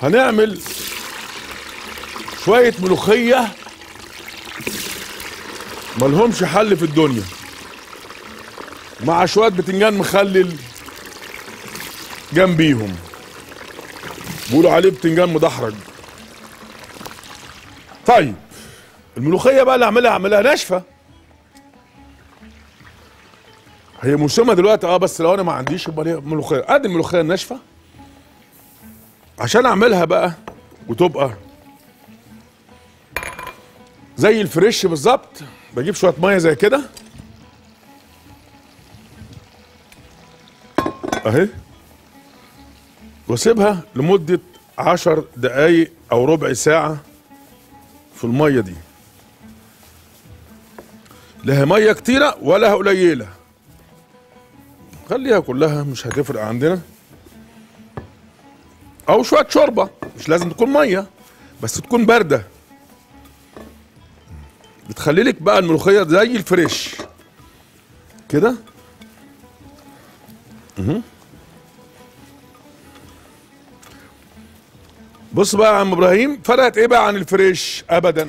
هنعمل شويه ملوخيه ملهمش حل في الدنيا مع شويه بتنجان مخلل جنبيهم بيقولوا عليه بتنجان مدحرج طيب الملوخيه بقى اللي اعملها اعملها ناشفه هي موسمها دلوقتي اه بس لو انا ما عنديش يبقى ليها ملوخيه ادي الملوخيه الناشفه عشان اعملها بقى وتبقى زي الفريش بالظبط بجيب شويه ميه زي كده اهي واسيبها لمده عشر دقايق او ربع ساعه في الميه دي لا ميه كتيره ولا قليله خليها كلها مش هتفرق عندنا او شويه شوربه مش لازم تكون ميه بس تكون بارده بتخلي لك بقى الملوخيه زي الفريش كده مهم. بص بقى يا عم ابراهيم فرقت ايه بقى عن الفريش ابدا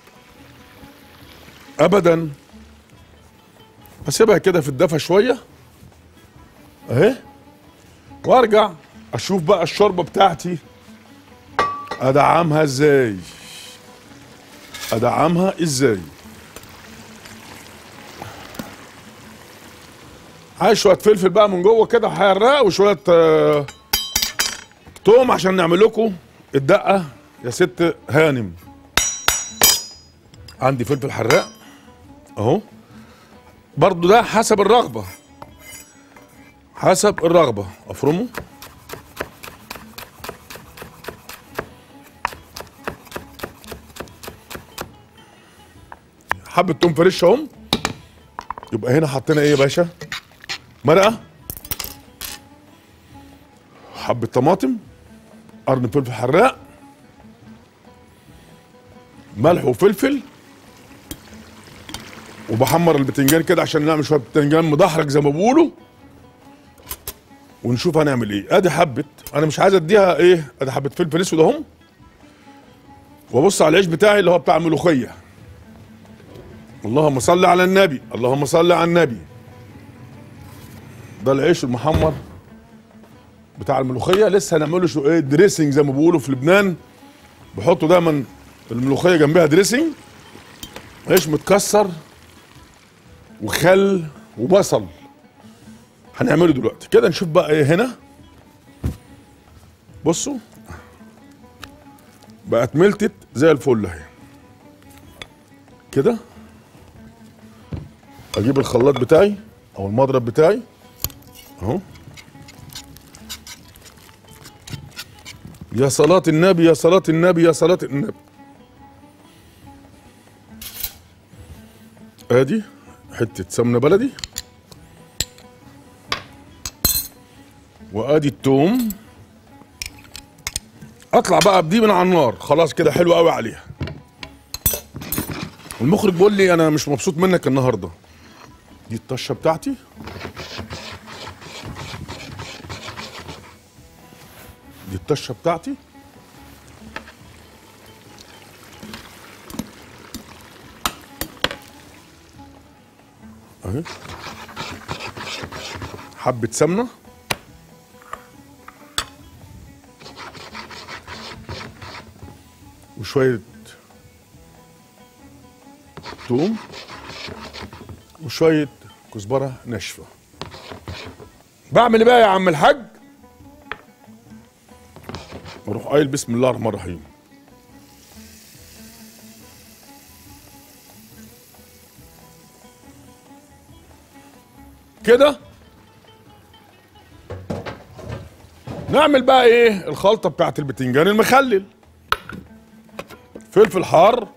ابدا اسيبها كده في الدفا شويه اهي وارجع اشوف بقى الشوربه بتاعتي ادعمها ازاي ادعمها ازاي عايز شويه فلفل بقى من جوه كده حراق وشويه آه، توم عشان نعمل لكم الدقه يا ست هانم عندي فلفل حراق اهو برضو ده حسب الرغبه حسب الرغبه افرمه حبه توم فريش اهم يبقى هنا حطينا ايه يا باشا مرقه حبه طماطم قرن فلفل حراق ملح وفلفل وبحمر البتنجان كده عشان نعمل شويه بتنجان مدحرج زي ما بيقولوا ونشوف هنعمل ايه ادي حبه انا مش عايز اديها ايه ادي حبه فلفل اسود اهم وابص على العيش بتاعي اللي هو بتاع الملوخيه اللهم صل على النبي اللهم صل على النبي ده العيش المحمر بتاع الملوخيه لسه هنعمله شو ايه دريسنج زي ما بيقولوا في لبنان بيحطوا دايما الملوخيه جنبها دريسنج عيش متكسر وخل وبصل هنعمله دلوقتي كده نشوف بقى ايه هنا بصوا بقت ملتت زي الفل اهي كده اجيب الخلاط بتاعي او المضرب بتاعي اهو يا صلاة النبي يا صلاة النبي يا صلاة النبي ادي حتة سمنة بلدي وادي التوم اطلع بقى بدي من على النار خلاص كده حلو قوي عليها المخرج بيقول لي انا مش مبسوط منك النهارده دي الطشه بتاعتي دي الطشه بتاعتي اهي حبه سمنه وشويه توم وشويه كزبره ناشفه بعمل ايه بقى يا عم الحاج بروح قايل بسم الله الرحمن الرحيم كده نعمل بقى ايه الخلطه بتاعت البتنجان المخلل فلفل حار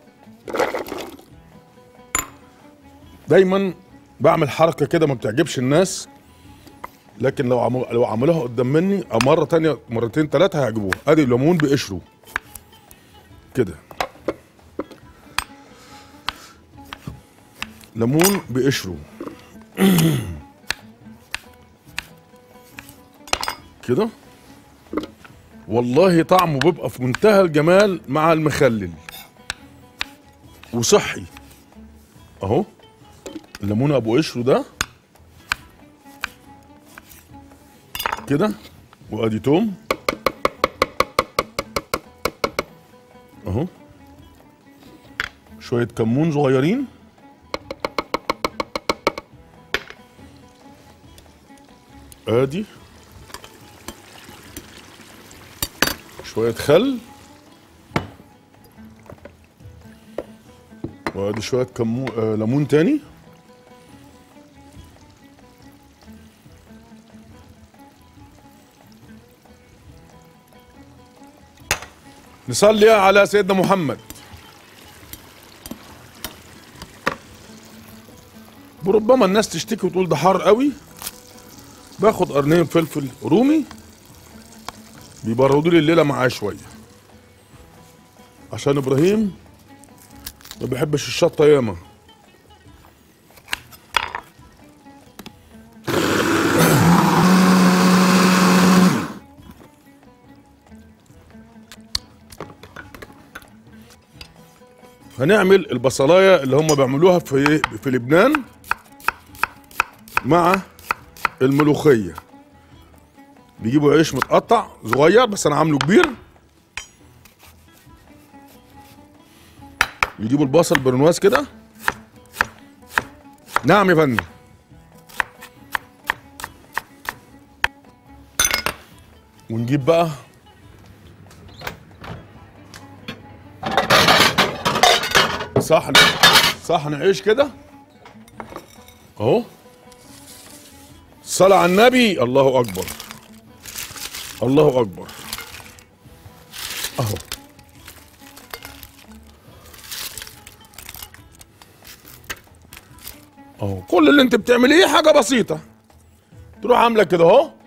دايما بعمل حركه كده ما بتعجبش الناس لكن لو عمل لو عملوها قدام مني أو مره تانية مرتين ثلاثه هيعجبوها ادي ليمون بقشره كده ليمون بقشره كده والله طعمه بيبقى في منتهى الجمال مع المخلل وصحي اهو الليمون ابو قشره ده كده وادي توم اهو شويه كمون صغيرين ادي شويه خل وادي شويه كمون آه ليمون تاني نصلي على سيدنا محمد وربما الناس تشتكي وتقول ده حار قوي باخد قرنين فلفل رومي بيبردوا لي الليله معاه شويه عشان ابراهيم ما بيحبش الشطه ياما هنعمل البصلايه اللي هم بيعملوها في في لبنان مع الملوخيه بيجيبوا عيش متقطع صغير بس انا عامله كبير يجيبوا البصل برنواز كده نعم يا فندم ونجيب بقى صحن صحن عيش كده اهو صلاة على النبي الله اكبر الله اكبر اهو اهو كل اللي انت بتعمليه حاجه بسيطه تروح عامله كده اهو